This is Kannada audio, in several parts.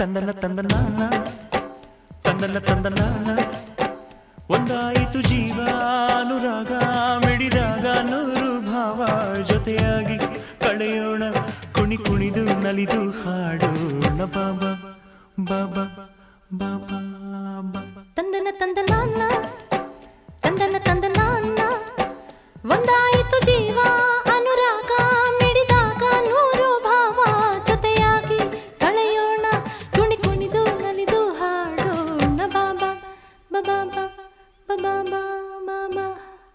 ತಂದನ ತಂದನಾನ ತಂದನ ತಂದನಾನ ಒಂದಾಯಿತು ಜೀವ ಅನುರಾಗ ಮಿಡಿದಾಗ ನೂರು ಭಾವ ಜೊತೆಯಾಗಿ ಕಳೆಯೋಣ ಕುಣಿ ಕುಣಿದು ನಲಿದು ಹಾಡೋಣ ಬಾಬಾ ಬಾಬಾ ಬಾಬಾ ಬಾಬಾ ತಂದನ ತಂದ ನಾನ್ನ ತಂದನ ತಂದ ನಾನ್ನ ಒಂದಾಯಿತು ಜೀವ ಅನುರಾಗ ಮಿಡಿದಾಗ ನೂರು ಭಾವ ಜೊತೆಯಾಗಿ ಕಳೆಯೋಣ ಕುಣಿ ಕುಣಿದು ನಲಿದು ಹಾಡೋಣ ಬಾಬಾ ಬಾಬಾ ಬಾಬಾ ಬಾಬಾ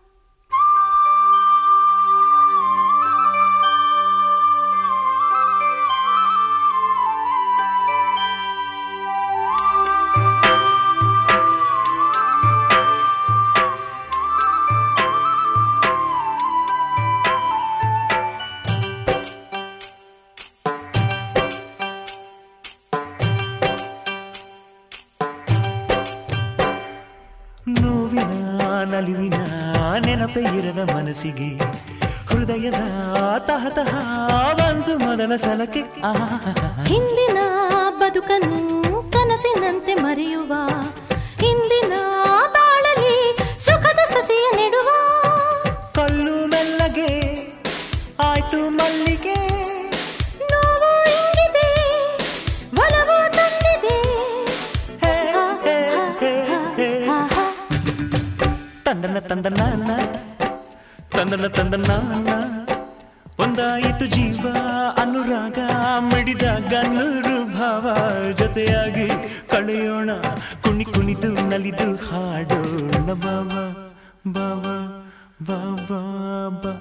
ನೋವಿನ ನಲಿವಿನ ನೆನಪೇ ಇರದ ಮನಸ್ಸಿಗೆ ಹೃದಯದ ತಹತಹ ಬಂತು ಮೊದಲ ಸಲಕ್ಕೆ ಆಹಾ ಹಿಂದಿನ ಬದುಕನ್ನು ಕನಸಿನಂತೆ ಮರೆಯುವ ಹಿಂದಿನ ಬಾಳಲಿ ಸುಖದ ಸಸಿಯ ನೆಡುವ ಕಲ್ಲು ಮೆಲ್ಲಗೆ ಆಯ್ತು ಮಲ್ಲಿಗೆ ನೋವು ಇಂಗಿದೆ ಒಲವು ತಂದಿದೆ ಹೇ, ಹೇ, ಹೇ, ಹೇ. ತಂದನ ತಂದನಾನ ತಂದನ ತಂದನಾನ ಒಂದಾಯಿತು ಜೀವ ಅನುರಾಗ ಮಿಡಿದಾಗ ನೂರು ಭಾವ ಜೊತೆಯಾಗಿ ಕಳೆಯೋಣ ಕುಣಿ ಕುಣಿದು ನಲಿದು ಹಾಡೋಣ ಬಾಬಾ ಬಾಬಾ ಬಾಬಾ ಬಾ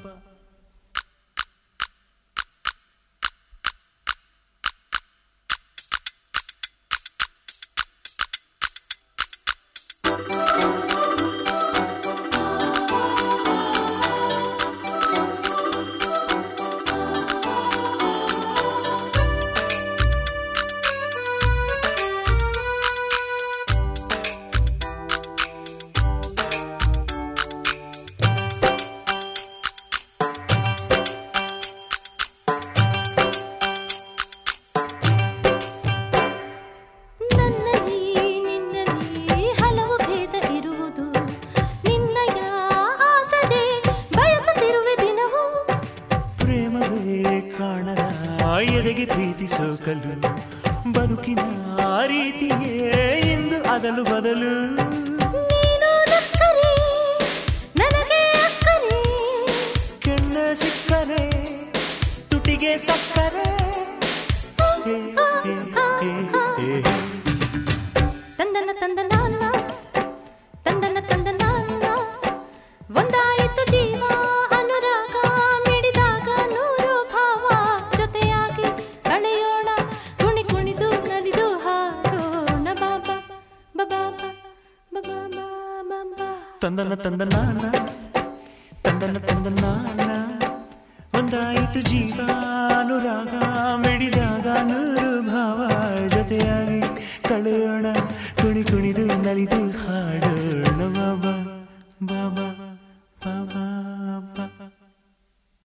ನನ್ನಲ್ಲಿ ನಿನ್ನಲ್ಲಿ ಹಲವು ಭೇದ ಇರುವುದು ನಿನ್ನಯ ಆಸರೆ ಬಯಸುತ್ತಿರುವೆ ದಿನವೂ ಪ್ರೇಮವೇ ಕಾಣದ ಎದೆಗೆ ಪ್ರೀತಿ ಸೋಕಲು ಬದುಕಿನ ರೀತಿಯೇ ಎಂದು ಅದಲು ಬದಲು ನೀನು ನಕ್ಕರೆ ನನಗೆ ಅಕ್ಕರೆ ಕೆಣ್ಣ ಸಿಕ್ಕರೆ ತುಟಿಗೆ ಸಕ್ಕರೆ ಹೇ, ಹೇ, ಹೇ, ಹೇ, ಹೇ. ತಂದನ ತಂದ ನಾನ್ನ ತಂದನ ತಂದ ನಾನ್ನ ಒಂದಾಯಿತು ಜೀವ ಅನುರಾಗ ಮಿಡಿದಾಗ ನೂರು ಭಾವ ಜೊತೆಯಾಗಿ ಕಳೆಯೋಣ ಕುಣಿ ಕುಣಿದು ನಲಿದು ಹಾಡೋಣ ಬಾಬಾ ಬಾಬಾ ಬಾಬಾ ಬಾಬಾ ತಂದನ ತಂದನಾನ ತಂದನ ತಂದನಾನ ಒಂದಾಯಿತು ಜೀವ